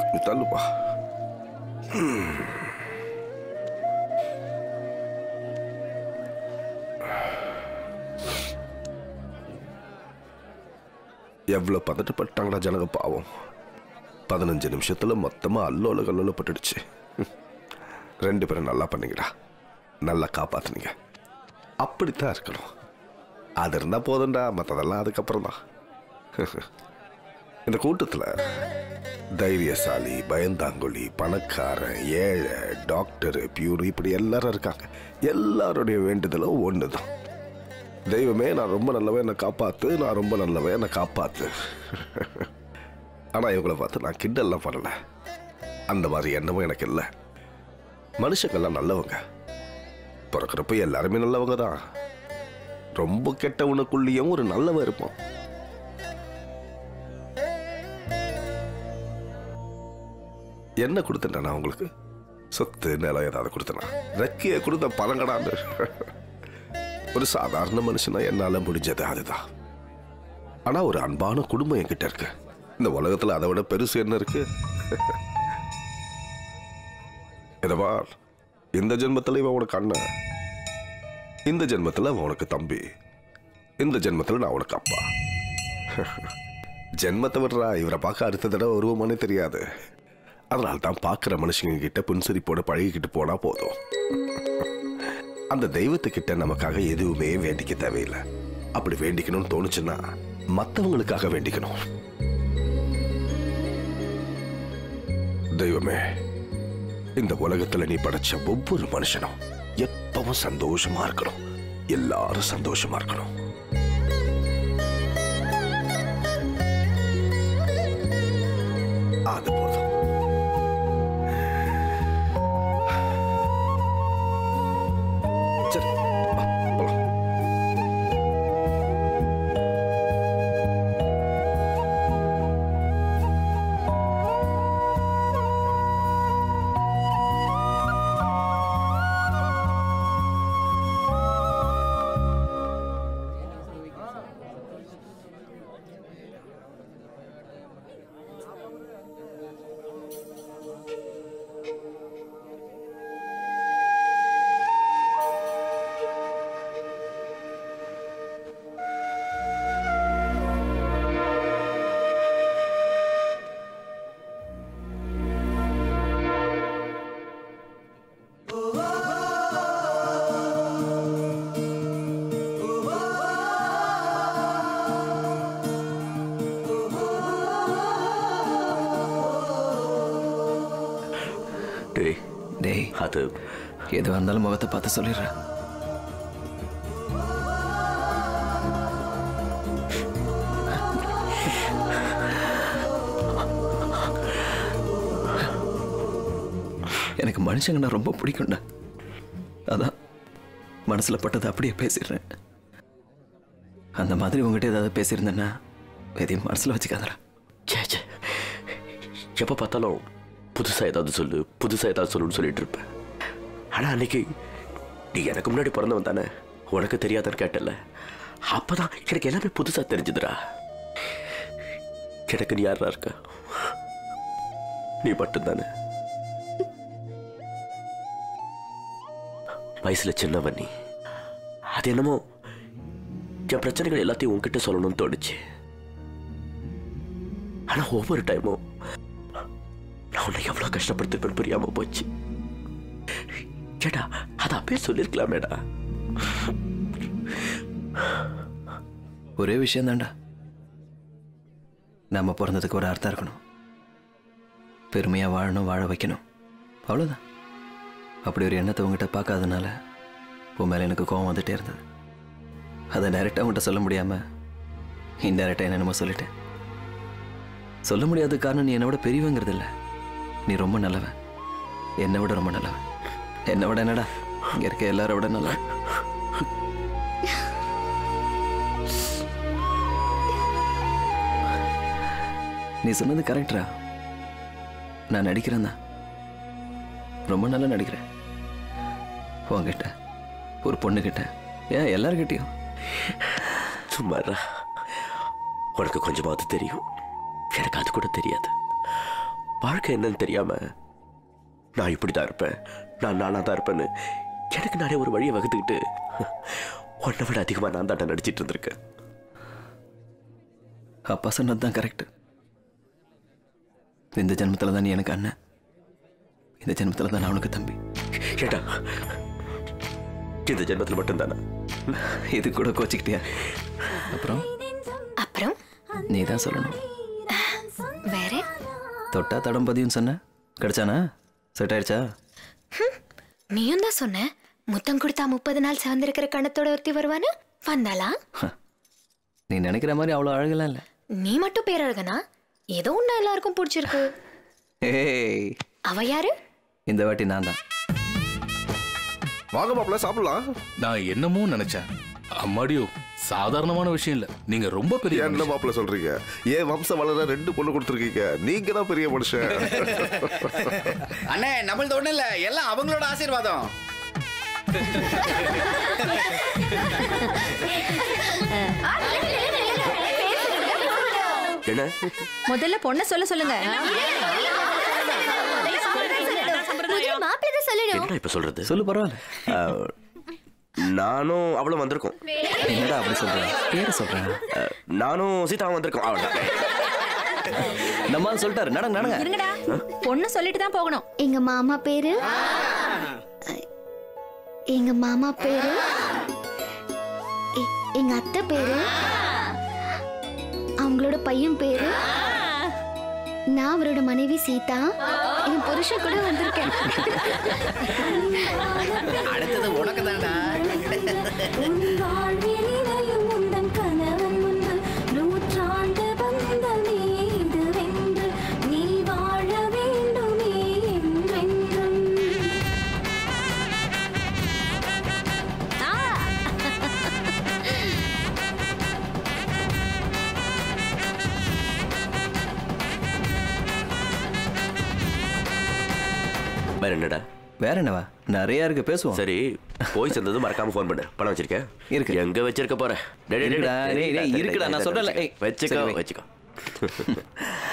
நீ தள்ளுப்பா எவ்வளவு பதட்டப்பட்டாங்கடா ஜனங்க பாவம் பதினஞ்சு நிமிஷத்துல மொத்தமா அல்லோல கல்லோல பட்டுடுச்சு ரெண்டு பேரும் நல்லா பண்ணீங்கடா நல்லா காப்பாத்துனீங்க அப்படித்தான் இருக்கணும் அது இருந்தா போதும்டா மற்றதெல்லாம் அதுக்கப்புறம் தான் இந்த கூட்டத்தில் தைரியசாலி பயந்தாங்கொலி பணக்காரன் ஏழை டாக்டர் பியூர் இப்படி எல்லாரும் இருக்காங்க எல்லாருடைய வேண்டுதலும் ஒன்று தான் தெய்வமே நான் ரொம்ப நல்லவன் என்னை காப்பாத்து நான் ரொம்ப நல்லவன் என்னை காப்பாத்து ஆனால் இவங்கள பார்த்து நான் கிண்டல்லாம் பண்ணல அந்த மாதிரி எண்ணமும் எனக்கு இல்லை மனுஷங்கள்லாம் நல்லவங்க பிறக்கிறப்ப எல்லாருமே நல்லவங்க தான் ரொம்ப கெட்டவனுக்குள்ளேயும் ஒரு நல்லவன் இருப்பான் என்ன கொடுத்தேன்டா நான் உங்களுக்கு சொத்து நிலம் ஏதாவது கொடுத்தனா ரெக்கைய கொடுத்த பழங்கடான்னு ஒரு சாதாரண மனுஷனா என்னால முடிஞ்சது அதுதான் ஆனா ஒரு அன்பான குடும்பம் என்கிட்ட இருக்கு இந்த உலகத்துல அதை விட பெருசு என்ன இருக்கு இதவா இந்த ஜென்மத்துல இவன் உனக்கு அண்ணன் இந்த ஜென்மத்துல அவன் உனக்கு தம்பி இந்த ஜென்மத்துல நான் உனக்கு அப்பா ஜென்மத்தை விடுறா இவரை பார்க்க அடுத்த தடவை உருவமானே தெரியாது அதனால தான் பார்க்குற மனுஷங்க கிட்ட புன்சிரிப்போட பழகிக்கிட்டு போனா போதும் அந்த தெய்வத்துக்கிட்ட நமக்காக எதுவுமே வேண்டிக்க தேவையில்லை அப்படி வேண்டிக்கணும்னு தோணுச்சுன்னா மற்றவங்களுக்காக வேண்டிக்கணும் தெய்வமே இந்த உலகத்துல நீ படைச்ச ஒவ்வொரு மனுஷனும் எப்பவும் சந்தோஷமா இருக்கணும் எல்லாரும் சந்தோஷமா இருக்கணும் அது போதும் சரி வா, போலாம் டேய் டேய் அது எதுவாக இருந்தாலும் முகத்தை பார்த்து சொல்லிடுறேன் எனக்கு மனுஷங்கன்னா ரொம்ப பிடிக்கும்டா அதான் மனசில் பட்டதை அப்படியே பேசிடுறேன் அந்த மாதிரி உங்ககிட்ட ஏதாவது பேசியிருந்தேன்னா எதையும் மனசில் வச்சுக்காதடா ச்சே ச்சே எப்போ பார்த்தாலும் புதுசாக ஏதாவது சொல்லு புதுசாக ஏதாவது சொல்லுன்னு சொல்லிட்டு இருப்பேன் ஆனால் அன்னைக்கு நீ எனக்கு முன்னாடி பிறந்தவன் தானே உனக்கு தெரியாதான்னு கேட்டல அப்பதான் எனக்கு எல்லாமே புதுசாக தெரிஞ்சுதுடா எனக்கு நீ யாரா இருக்க நீ மட்டும்தானே வயசுல சின்னவன் நீ அது என்னமோ என் பிரச்சனைகள் எல்லாத்தையும் உன்கிட்ட சொல்லணும்னு தோணுச்சு ஆனா ஒவ்வொரு டைமும் நான் உன்னை எவ்வளவு கஷ்டப்படுத்திருப்பேன்னு புரியாம போச்சு கேட்டா அதை அப்பயே சொல்லிருக்கலாமேடா ஒரே விஷயம் தான்டா நம்ம பிறந்ததுக்கு ஒரு அர்த்தம் இருக்கணும் பெருமையாக வாழணும் வாழ வைக்கணும் அவ்வளோதான் அப்படி ஒரு எண்ணத்தை உங்ககிட்ட பார்க்காதனால உன் மேலே எனக்கு கோவம் வந்துட்டே இருந்தது அதை டைரெக்டாக உங்கள்கிட்ட சொல்ல முடியாமல் இன்டைரக்டாக என்னென்னமோ சொல்லிட்டேன் சொல்ல முடியாத காரணம் நீ என்னை விட பெரியவங்கிறது இல்லை நீ ரொம்ப நல்லவன் என்னை விட ரொம்ப நல்லவன் என்னை விட என்னடா இங்கே இருக்க எல்லாரை விட நல்லவன் நீ சொன்னது கரெக்டா நான் நடிக்கிறேன் தான் ரொம்ப நல்லா நடிக்கிறேன் உங்ககிட்ட ஒரு பொண்ணுகிட்ட ஏன் எல்லார்கிட்டயும் சும்மாடா உனக்கு கொஞ்சமாவது தெரியும் எனக்கு அது கூட தெரியாது வாழ்க்கை என்னன்னு தெரியாம நான் இப்படி தான் இருப்பேன் நான் நானா தான் இருப்பேன்னு எனக்கு நானே ஒரு வழியை வகுத்துக்கிட்டு உன்னை விட அதிகமாக நான் தான் நடிச்சிட்டு இருந்திருக்கேன் அப்பா சொன்னது தான் கரெக்ட் இந்த ஜென்மத்தில் தான் நீ எனக்கு அண்ணன் இந்த ஜென்மத்தில் தான் நான் உனக்கு தம்பி ஏடா இந்த ஜென்மத்தில் மட்டும்தானா இது கூட கோச்சிக்கிட்டியா அப்புறம் அப்புறம் நீ தான் சொல்லணும் வேற தொட்டா தடம் பதியும் சொன்ன கிடைச்சானா செட் ஆயிடுச்சா நீயும் தான் சொன்ன முத்தம் கொடுத்தா முப்பது நாள் சிவந்திருக்கிற கணத்தோட ஒருத்தி வருவான்னு வந்தாளா நீ நினைக்கிற மாதிரி அவ்வளோ அழகெல்லாம் இல்லை நீ மட்டும் பேரழகனா ஏதோ ஒண்ணு எல்லாருக்கும் பிடிச்சிருக்கு ஏய் அவ யாரு இந்த வாட்டி நான் தான் வாங்க மாப்பிள்ள சாப்பிடலாம் நான் என்னமோ நினைச்சேன் அம்மாடியோ சாதாரணமான விஷயம் இல்ல நீங்க ரொம்ப பெரிய என்ன மாப்பிள்ள சொல்றீங்க ஏன் வம்சம் வளர ரெண்டு பொண்ணு கொடுத்துருக்கீங்க நீங்க தான் பெரிய மனுஷன் அண்ணே நம்மளது ஒண்ணும் இல்ல எல்லாம் அவங்களோட ஆசீர்வாதம் என்ன முதல்ல பொண்ண சொல்ல சொல்லுங்க மாப்பிள்ளை சொல்லணும் என்ன இப்ப சொல்றது சொல்லு பரவாயில்ல அஹ், நானும் அவளும் வந்திருக்கோம் என்னடா அப்படி சொல்கிறேன் பேரை சொல்கிறேன் அஹ், நானும் சீதாவும் வந்திருக்கோம் அவ்வளோதான் நம்ம ஆள் சொல்லிட்டாரு நடங்க நடங்க இருங்கடா பொண்ணு சொல்லிட்டு தான் போகணும் எங்க மாமா பேரு எங்க மாமா பேரு எ- எங்க அத்தை பேரு அவங்களோட பையன் பேரு நான் அவரோட மனைவி சீதா என் புருஷன் கூட வந்திருக்கேன் அடுத்தது உனக்கு தான்டா நீ வாழ வேண்டுமே என்றென்றும் வேற என்னடா வேற என்னவா நிறைய இருக்கு பேசுவோம் சரி போய் சேர்ந்ததும் மறக்காம ஃபோன் பண்ணு பணம் வச்சிருக்கேன் இருக்கு. எங்க வச்சிருக்க போற டேய், டேய், டேய், இருக்குடா, டேய், டேய், டேய், டேய், இருக்குடா, நான் டேய், சொல்றேன்ல. டேய், ஏய், வச்சுக்கோ சரி, வை. வச்சுக்கோ